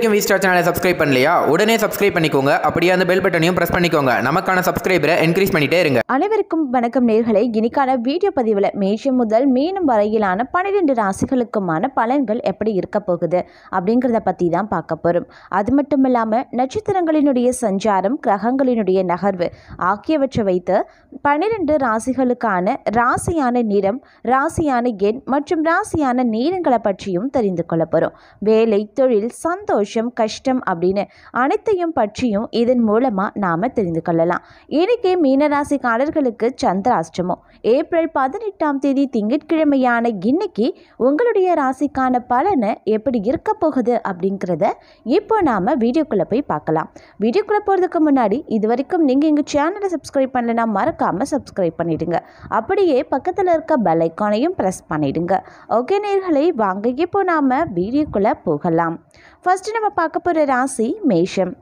வரைக்கும் V star சேனலை subscribe பண்ணலையா உடனே சப்ஸ்கிரைப் பண்ணிக்கோங்க அப்படியே அந்த பெல் பட்டனையும் ப்ரெஸ் பண்ணிக்கோங்க நமக்கான சப்ஸ்கிரைபரை என்கரேஜ் பண்ணிட்டே இருங்க அனைவருக்கும் வணக்கம் நேர்களே இன்னைக்கான வீடியோ பதிவில் மேஷம் முதல் மீனம் வரையிலான பன்னிரெண்டு ராசிகளுக்குமான பலன்கள் எப்படி இருக்க போகுது அப்படிங்கிறத பற்றி தான் பார்க்க போகிறோம் அது மட்டும் இல்லாமல் நட்சத்திரங்களினுடைய சஞ்சாரம் கிரகங்களினுடைய நகர்வு ஆகியவற்றை வைத்து பன்னிரெண்டு ராசிகளுக்கான ராசியான நிறம் ராசியான எண் மற்றும் ராசியான நேரங்களை பற்றியும் தெரிந்து கொள்ள போகிறோம் வேலை தொழில் சந்தோஷம் கஷ்டம் அப்படின்னு அனைத்தையும் பற்றியும் இதன் மூலமாக நாம் தெரிந்து கொள்ளலாம் இன்னைக்கு மீனராசிக்காரர்களுக்கு சந்திராஷ்டமம் ஏப்ரல் பதினெட்டாம் தேதி திங்கட்கிழமையான இன்னைக்கு உங்களுடைய ராசிக்கான பலனை எப்படி இருக்க போகுது அப்படிங்கிறத இப்போ நாம் வீடியோக்குள்ளே போய் பார்க்கலாம் வீடியோக்குள்ளே போகிறதுக்கு முன்னாடி இது வரைக்கும் நீங்கள் எங்கள் சேனலை சப்ஸ்கிரைப் பண்ணலைன்னா மறக்காமல் சப்ஸ்கிரைப் பண்ணிடுங்க அப்படியே பக்கத்தில் இருக்க பெல் ஐக்கானையும் ப்ரெஸ் பண்ணிடுங்க ஓகே நேர்களை வாங்க இப்போ நாம் வீடியோக்குள்ளே போகலாம் ஃபர்ஸ்ட் நம்ம பார்க்க போகிற ராசி மேஷம்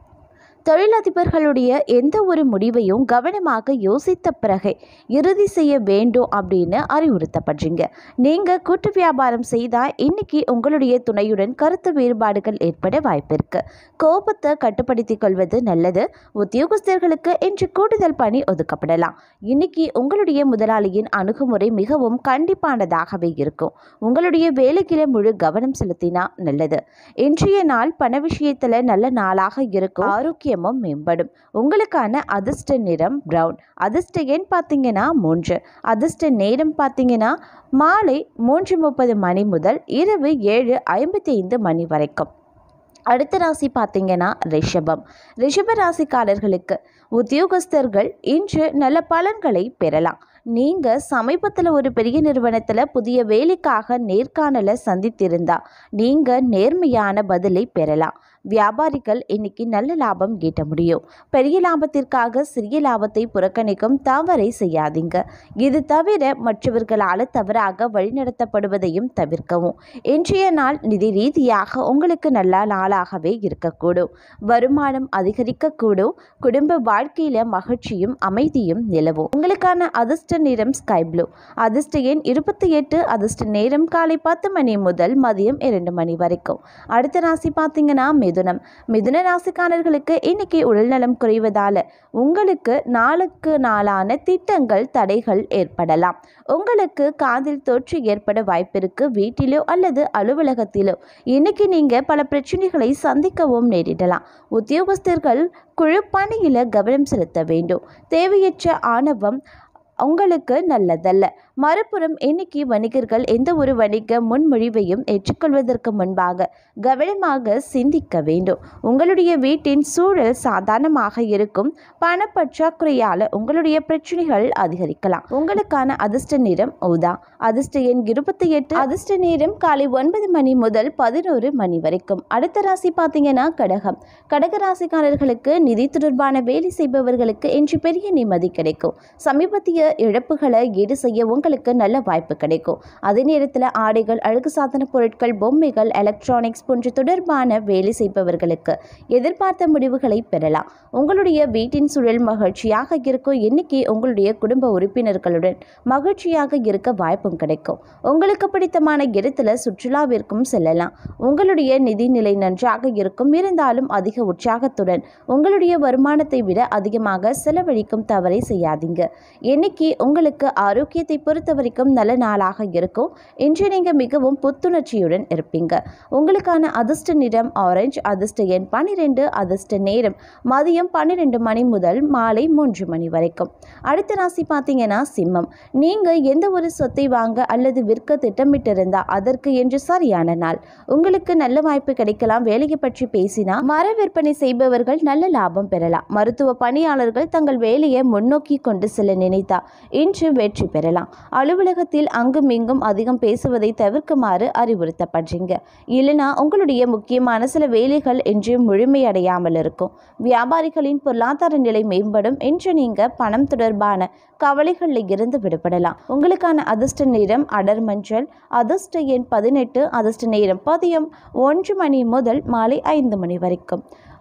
தொழிலதிபர்களுடைய எந்த ஒரு முடிவையும் கவனமாக யோசித்த பிறகே இறுதி செய்ய வேண்டும் அப்படின்னு அறிவுறுத்தப்படுறீங்க நீங்கள் கூட்டு வியாபாரம் செய்தால் இன்னைக்கு உங்களுடைய துணையுடன் கருத்து வேறுபாடுகள் ஏற்பட வாய்ப்பு இருக்கு கோபத்தை கட்டுப்படுத்திக் கொள்வது நல்லது உத்தியோகஸ்தர்களுக்கு இன்று கூடுதல் பணி ஒதுக்கப்படலாம் இன்னைக்கு உங்களுடைய முதலாளியின் அணுகுமுறை மிகவும் கண்டிப்பானதாகவே இருக்கும் உங்களுடைய வேலைக்கில முழு கவனம் செலுத்தினா நல்லது இன்றைய நாள் பண விஷயத்துல நல்ல நாளாக இருக்கும் ஆரோக்கியமும் மேம்படும் உங்களுக்கான அதிர்ஷ்ட நிறம் பிரவுன் அதிர்ஷ்ட எண் பார்த்தீங்கன்னா மூன்று அதிர்ஷ்ட நேரம் பார்த்தீங்கன்னா மாலை மூன்று முப்பது மணி முதல் இரவு ஏழு ஐம்பத்தி ஐந்து மணி வரைக்கும் அடுத்த ராசி பார்த்தீங்கன்னா ரிஷபம் ரிஷப ராசிக்காரர்களுக்கு உத்தியோகஸ்தர்கள் இன்று நல்ல பலன்களை பெறலாம் நீங்கள் சமீபத்தில் ஒரு பெரிய நிறுவனத்தில் புதிய வேலைக்காக நேர்காணலை சந்தித்திருந்தா நீங்கள் நேர்மையான பதிலை பெறலாம் வியாபாரிகள் இன்னைக்கு நல்ல லாபம் ஈட்ட முடியும் பெரிய லாபத்திற்காக சிறிய லாபத்தை புறக்கணிக்கும் தவறை செய்யாதீங்க இது தவிர மற்றவர்களால் தவறாக வழிநடத்தப்படுவதையும் தவிர்க்கவும் இன்றைய நாள் நிதி ரீதியாக உங்களுக்கு நல்ல நாளாகவே இருக்கக்கூடும் வருமானம் அதிகரிக்கக்கூடும் குடும்ப வாழ்க்கையில மகிழ்ச்சியும் அமைதியும் நிலவும் உங்களுக்கான அதிர்ஷ்ட நிறம் ஸ்கை ப்ளூ அதிர்ஷ்ட எண் இருபத்தி எட்டு அதிர்ஷ்ட நேரம் காலை பத்து மணி முதல் மதியம் இரண்டு மணி வரைக்கும் அடுத்த ராசி பார்த்தீங்கன்னா மிதுனம் மிதுன ராசிக்காரர்களுக்கு இன்னைக்கு உடல்நலம் குறைவதால உங்களுக்கு நாளுக்கு நாளான திட்டங்கள் தடைகள் ஏற்படலாம் உங்களுக்கு காதில் தொற்று ஏற்பட வாய்ப்பிருக்கு வீட்டிலோ அல்லது அலுவலகத்திலோ இன்னைக்கு நீங்க பல பிரச்சனைகளை சந்திக்கவும் நேரிடலாம் உத்தியோகஸ்தர்கள் குழு பணியில கவனம் செலுத்த வேண்டும் தேவையற்ற ஆணவம் உங்களுக்கு நல்லதல்ல மறுபுறம் இன்னைக்கு வணிகர்கள் எந்த ஒரு வணிக முன்மொழிவையும் ஏற்றுக்கொள்வதற்கு முன்பாக கவனமாக சிந்திக்க வேண்டும் உங்களுடைய வீட்டின் சூழல் சாதாரணமாக இருக்கும் பணப்பற்றாக்குறையால் உங்களுடைய பிரச்சனைகள் அதிகரிக்கலாம் உங்களுக்கான அதிர்ஷ்ட நிறம் ஊதா அதிர்ஷ்ட எண் இருபத்தி எட்டு அதிர்ஷ்ட நேரம் காலை ஒன்பது மணி முதல் பதினோரு மணி வரைக்கும் அடுத்த ராசி பார்த்தீங்கன்னா கடகம் கடக ராசிக்காரர்களுக்கு நிதி தொடர்பான வேலை செய்பவர்களுக்கு இன்று பெரிய நிம்மதி கிடைக்கும் சமீபத்திய இழப்புகளை ஈடு செய்ய உங்களுக்கு நல்ல வாய்ப்பு கிடைக்கும் அதே நேரத்தில் ஆடைகள் அழகு சாதன பொருட்கள் பொம்மைகள் எலக்ட்ரானிக்ஸ் போன்ற தொடர்பான வேலை செய்பவர்களுக்கு எதிர்பார்த்த முடிவுகளை பெறலாம் உங்களுடைய வீட்டின் சூழல் மகிழ்ச்சியாக இருக்கும் இன்னைக்கு உங்களுடைய குடும்ப உறுப்பினர்களுடன் மகிழ்ச்சியாக இருக்க வாய்ப்பும் கிடைக்கும் உங்களுக்கு பிடித்தமான இடத்துல சுற்றுலாவிற்கும் செல்லலாம் உங்களுடைய நிதிநிலை நன்றாக இருக்கும் இருந்தாலும் அதிக உற்சாகத்துடன் உங்களுடைய வருமானத்தை விட அதிகமாக செலவழிக்கும் தவறை செய்யாதீங்க இன்னைக்கு உங்களுக்கு ஆரோக்கியத்தை பொறுத்த வரைக்கும் நல்ல நாளாக இருக்கும் இன்று நீங்கள் மிகவும் புத்துணர்ச்சியுடன் இருப்பீங்க உங்களுக்கான அதிர்ஷ்ட நிறம் ஆரஞ்சு அதிர்ஷ்ட எண் பன்னிரெண்டு அதிர்ஷ்ட நேரம் மதியம் பன்னிரெண்டு மணி முதல் மாலை மூன்று மணி வரைக்கும் அடுத்த ராசி பார்த்தீங்கன்னா சிம்மம் நீங்கள் எந்த ஒரு சொத்தை வாங்க அல்லது விற்க திட்டமிட்டிருந்தா அதற்கு என்று சரியான நாள் உங்களுக்கு நல்ல வாய்ப்பு கிடைக்கலாம் வேலையை பற்றி பேசினா மர விற்பனை செய்பவர்கள் நல்ல லாபம் பெறலாம் மருத்துவ பணியாளர்கள் தங்கள் வேலையை முன்னோக்கி கொண்டு செல்ல நினைத்தா இன்று வெற்றி பெறலாம் அலுவலகத்தில் அங்கும் இங்கும் அதிகம் பேசுவதை தவிர்க்குமாறு அறிவுறுத்தப்படுறீங்க இல்லைனா உங்களுடைய முக்கியமான சில வேலைகள் இன்று முழுமையடையாமல் இருக்கும் வியாபாரிகளின் பொருளாதார நிலை மேம்படும் இன்று நீங்க பணம் தொடர்பான கவலைகளில் இருந்து விடுபடலாம் உங்களுக்கான அதிர்ஷ்ட நிறம் அடர் மஞ்சள் அதிர்ஷ்ட எண் பதினெட்டு அதிர்ஷ்ட நேரம் பதியம் ஒன்று மணி முதல் மாலை ஐந்து மணி வரைக்கும்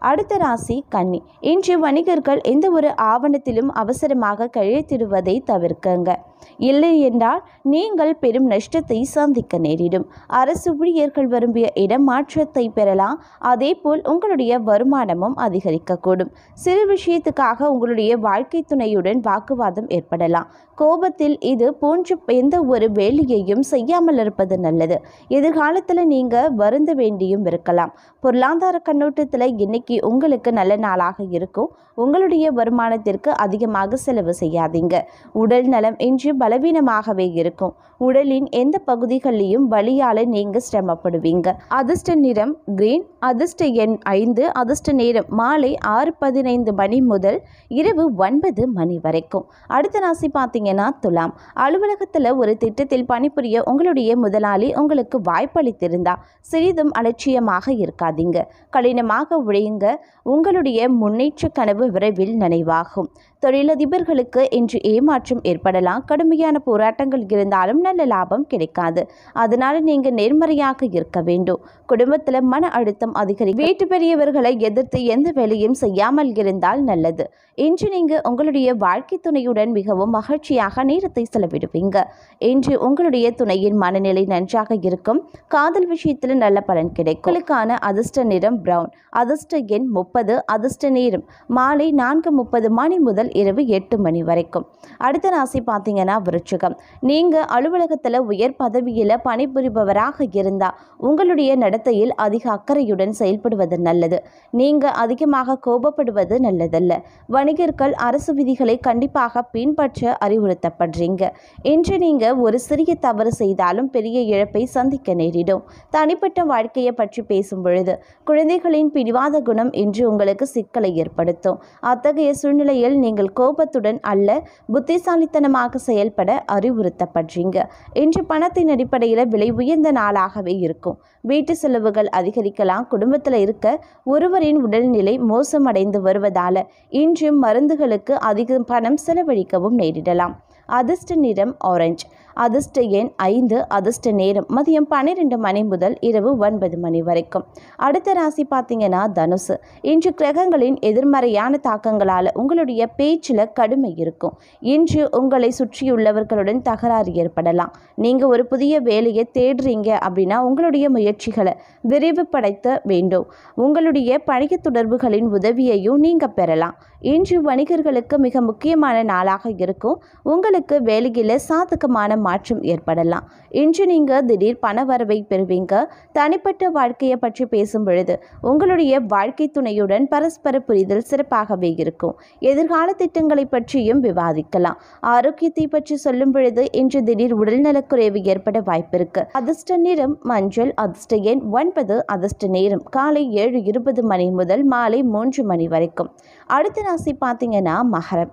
அடுத்த ராசி கன்னி இன்று வணிகர்கள் எந்த ஒரு ஆவணத்திலும் அவசரமாக கையெழுத்திடுவதை தவிர்க்குங்க இல்லை என்றால் நீங்கள் பெரும் நஷ்டத்தை சந்திக்க நேரிடும் அரசு ஊழியர்கள் விரும்பிய இடமாற்றத்தை பெறலாம் அதேபோல் உங்களுடைய வருமானமும் அதிகரிக்கக்கூடும் சிறு விஷயத்துக்காக உங்களுடைய வாழ்க்கை துணையுடன் வாக்குவாதம் ஏற்படலாம் கோபத்தில் இது போன்ற எந்த ஒரு வேலையையும் செய்யாமல் இருப்பது நல்லது எதிர்காலத்தில் நீங்கள் வருந்த வேண்டியும் இருக்கலாம் பொருளாதார கண்ணோட்டத்தில் இன்னைக்கு உங்களுக்கு நல்ல நாளாக இருக்கும் உங்களுடைய வருமானத்திற்கு அதிகமாக செலவு செய்யாதீங்க உடல் நலம் இன்று பலவீனமாகவே இருக்கும் உடலின் எந்த பகுதிகளிலையும் வலியால் நீங்கள் சிரமப்படுவீங்க அதிர்ஷ்ட நிறம் கிரீன் அதிர்ஷ்ட எண் ஐந்து அதிர்ஷ்ட நேரம் மாலை ஆறு பதினைந்து மணி முதல் இரவு ஒன்பது மணி வரைக்கும் அடுத்த ராசி பார்த்தீங்கன்னா துலாம் அலுவலகத்தில் ஒரு திட்டத்தில் பணிபுரிய உங்களுடைய முதலாளி உங்களுக்கு வாய்ப்பளித்திருந்தா சிறிதும் அலட்சியமாக இருக்காதீங்க கடினமாக உழையுங்க உங்களுடைய முன்னேற்ற கனவு விரைவில் நினைவாகும் தொழிலதிபர்களுக்கு இன்று ஏமாற்றம் ஏற்படலாம் கடுமையான போராட்டங்கள் இருந்தாலும் நல்ல லாபம் கிடைக்காது அதனால நீங்க நேர்மறையாக இருக்க வேண்டும் குடும்பத்தில் மன அழுத்தம் அதிகரிக்கும் வீட்டு பெரியவர்களை எதிர்த்து எந்த வேலையும் செய்யாமல் இருந்தால் நல்லது இன்று நீங்க உங்களுடைய வாழ்க்கை துணையுடன் மிகவும் மகிழ்ச்சியாக நேரத்தை செலவிடுவீங்க இன்று உங்களுடைய துணையின் மனநிலை நன்றாக இருக்கும் காதல் விஷயத்தில் நல்ல பலன் கிடைக்கும் உங்களுக்கான அதிர்ஷ்ட நிறம் பிரவுன் அதிர்ஷ்ட எண் முப்பது அதிர்ஷ்ட நேரம் மாலை நான்கு முப்பது மணி முதல் இரவு எட்டு மணி வரைக்கும் அடுத்த ராசி பார்த்தீங்கன்னா விருச்சிகம் நீங்கள் அலுவலகத்தில் உயர் பதவியில் பணிபுரிபவராக இருந்தால் உங்களுடைய நடத்தையில் அதிக அக்கறையுடன் செயல்படுவது நல்லது நீங்கள் அதிகமாக கோபப்படுவது நல்லதல்ல வணிகர்கள் அரசு விதிகளை கண்டிப்பாக பின்பற்ற அறிவுறுத்தப்படுறீங்க இன்று நீங்கள் ஒரு சிறிய தவறு செய்தாலும் பெரிய இழப்பை சந்திக்க நேரிடும் தனிப்பட்ட வாழ்க்கையை பற்றி பேசும் பொழுது குழந்தைகளின் பிடிவாத குணம் இன்று உங்களுக்கு சிக்கலை ஏற்படுத்தும் அத்தகைய சூழ்நிலையில் நீங்கள் கோபத்துடன் அல்ல புத்திசாலித்தனமாக செயல்பட அறிவுறுத்தப்படுறீங்க இன்று பணத்தின் அடிப்படையில் விலை உயர்ந்த நாளாகவே இருக்கும் வீட்டு செலவுகள் அதிகரிக்கலாம் குடும்பத்தில் இருக்க ஒருவரின் உடல்நிலை மோசமடைந்து வருவதால இன்று மருந்துகளுக்கு அதிக பணம் செலவழிக்கவும் நேரிடலாம் அதிர்ஷ்ட நிறம் ஆரஞ்சு அதிர்ஷ்ட எண் ஐந்து அதிர்ஷ்ட நேரம் மதியம் பன்னிரெண்டு மணி முதல் இரவு ஒன்பது மணி வரைக்கும் அடுத்த ராசி பார்த்தீங்கன்னா தனுசு இன்று கிரகங்களின் எதிர்மறையான தாக்கங்களால் உங்களுடைய பேச்சில் கடுமை இருக்கும் இன்று உங்களை சுற்றியுள்ளவர்களுடன் தகராறு ஏற்படலாம் நீங்கள் ஒரு புதிய வேலையை தேடுறீங்க அப்படின்னா உங்களுடைய முயற்சிகளை விரிவுபடுத்த வேண்டும் உங்களுடைய பழைய தொடர்புகளின் உதவியையும் நீங்கள் பெறலாம் இன்று வணிகர்களுக்கு மிக முக்கியமான நாளாக இருக்கும் உங்களுக்கு வேலையில் சாதகமான மாற்றம் ஏற்படலாம் இன்று நீங்கள் திடீர் பண வரவை பெறுவீங்க தனிப்பட்ட வாழ்க்கையை பற்றி பேசும் பொழுது உங்களுடைய வாழ்க்கை துணையுடன் பரஸ்பர புரிதல் சிறப்பாகவே இருக்கும் எதிர்கால திட்டங்களை பற்றியும் விவாதிக்கலாம் ஆரோக்கியத்தை பற்றி சொல்லும் பொழுது இன்று திடீர் உடல்நலக்குறைவு ஏற்பட வாய்ப்பிருக்கு அதிர்ஷ்ட நிறம் மஞ்சள் அதிர்ஷ்ட எண் ஒன்பது அதிர்ஷ்ட நேரம் காலை ஏழு இருபது மணி முதல் மாலை மூன்று மணி வரைக்கும் அடுத்த ராசி பார்த்தீங்கன்னா மகரம்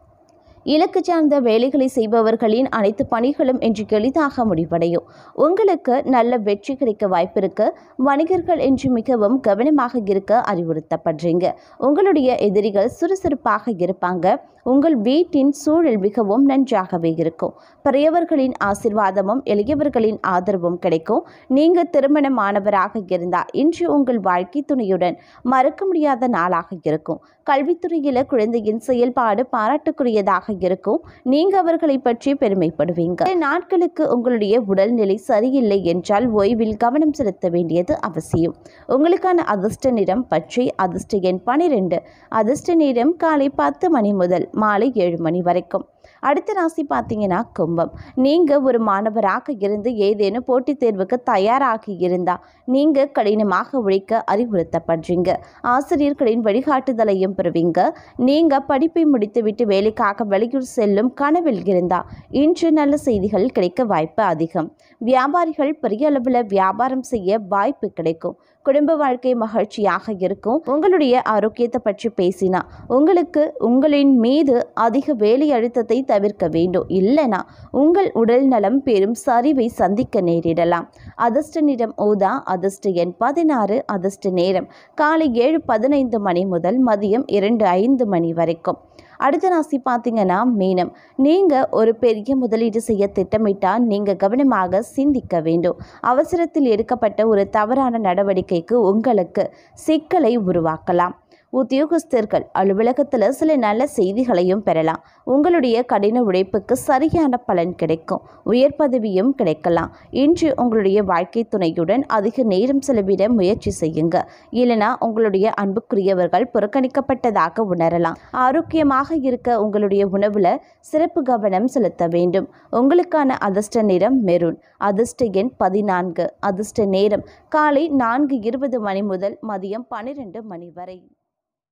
இலக்கு சார்ந்த வேலைகளை செய்பவர்களின் அனைத்து பணிகளும் இன்று எளிதாக முடிவடையும் உங்களுக்கு நல்ல வெற்றி கிடைக்க வாய்ப்பிருக்கு வணிகர்கள் இன்று மிகவும் கவனமாக இருக்க அறிவுறுத்தப்படுறீங்க உங்களுடைய எதிரிகள் சுறுசுறுப்பாக இருப்பாங்க உங்கள் வீட்டின் சூழல் மிகவும் நன்றாகவே இருக்கும் பெரியவர்களின் ஆசிர்வாதமும் எளியவர்களின் ஆதரவும் கிடைக்கும் நீங்கள் திருமணமானவராக இருந்தால் இன்று உங்கள் வாழ்க்கை துணையுடன் மறக்க முடியாத நாளாக இருக்கும் கல்வித்துறையில் குழந்தையின் செயல்பாடு பாராட்டுக்குரியதாக இருக்கும் நீங்க அவர்களை பற்றி பெருமைப்படுவீங்க சில நாட்களுக்கு உங்களுடைய உடல்நிலை சரியில்லை என்றால் ஓய்வில் கவனம் செலுத்த வேண்டியது அவசியம் உங்களுக்கான அதிர்ஷ்ட நிறம் பச்சை அதிர்ஷ்ட எண் பனிரெண்டு அதிர்ஷ்ட நேரம் காலை பத்து மணி முதல் மாலை ஏழு மணி வரைக்கும் அடுத்த ராசி பார்த்தீங்கன்னா கும்பம் நீங்கள் ஒரு மாணவராக இருந்து ஏதேனும் போட்டித் தேர்வுக்கு தயாராகி இருந்தால் நீங்கள் கடினமாக உழைக்க அறிவுறுத்தப்படுறீங்க ஆசிரியர்களின் வழிகாட்டுதலையும் பெறுவீங்க நீங்கள் படிப்பை முடித்துவிட்டு வேலைக்காக வெளியூர் செல்லும் கனவில் இருந்தால் இன்று நல்ல செய்திகள் கிடைக்க வாய்ப்பு அதிகம் வியாபாரிகள் பெரிய அளவில் வியாபாரம் செய்ய வாய்ப்பு கிடைக்கும் குடும்ப வாழ்க்கை மகிழ்ச்சியாக இருக்கும் உங்களுடைய ஆரோக்கியத்தை பற்றி பேசினா உங்களுக்கு உங்களின் மீது அதிக வேலை அழுத்தத்தை தவிர்க்க வேண்டும் இல்லைனா உங்கள் உடல் நலம் பெரும் சரிவை சந்திக்க நேரிடலாம் அதிர்ஷ்ட நிறம் ஊதா அதிர்ஷ்ட எண் பதினாறு அதிர்ஷ்ட நேரம் காலை ஏழு பதினைந்து மணி முதல் மதியம் இரண்டு ஐந்து மணி வரைக்கும் அடுத்த ராசி பார்த்தீங்கன்னா மீனம் நீங்கள் ஒரு பெரிய முதலீடு செய்ய திட்டமிட்டால் நீங்கள் கவனமாக சிந்திக்க வேண்டும் அவசரத்தில் எடுக்கப்பட்ட ஒரு தவறான நடவடிக்கைக்கு உங்களுக்கு சிக்கலை உருவாக்கலாம் உத்தியோகஸ்தர்கள் அலுவலகத்தில் சில நல்ல செய்திகளையும் பெறலாம் உங்களுடைய கடின உழைப்புக்கு சரியான பலன் கிடைக்கும் உயர் பதவியும் கிடைக்கலாம் இன்று உங்களுடைய வாழ்க்கை துணையுடன் அதிக நேரம் செலவிட முயற்சி செய்யுங்க இல்லைனா உங்களுடைய அன்புக்குரியவர்கள் புறக்கணிக்கப்பட்டதாக உணரலாம் ஆரோக்கியமாக இருக்க உங்களுடைய உணவுல சிறப்பு கவனம் செலுத்த வேண்டும் உங்களுக்கான அதிர்ஷ்ட நிறம் மெரூன் அதிர்ஷ்ட எண் பதினான்கு அதிர்ஷ்ட நேரம் காலை நான்கு இருபது மணி முதல் மதியம் பன்னிரெண்டு மணி வரை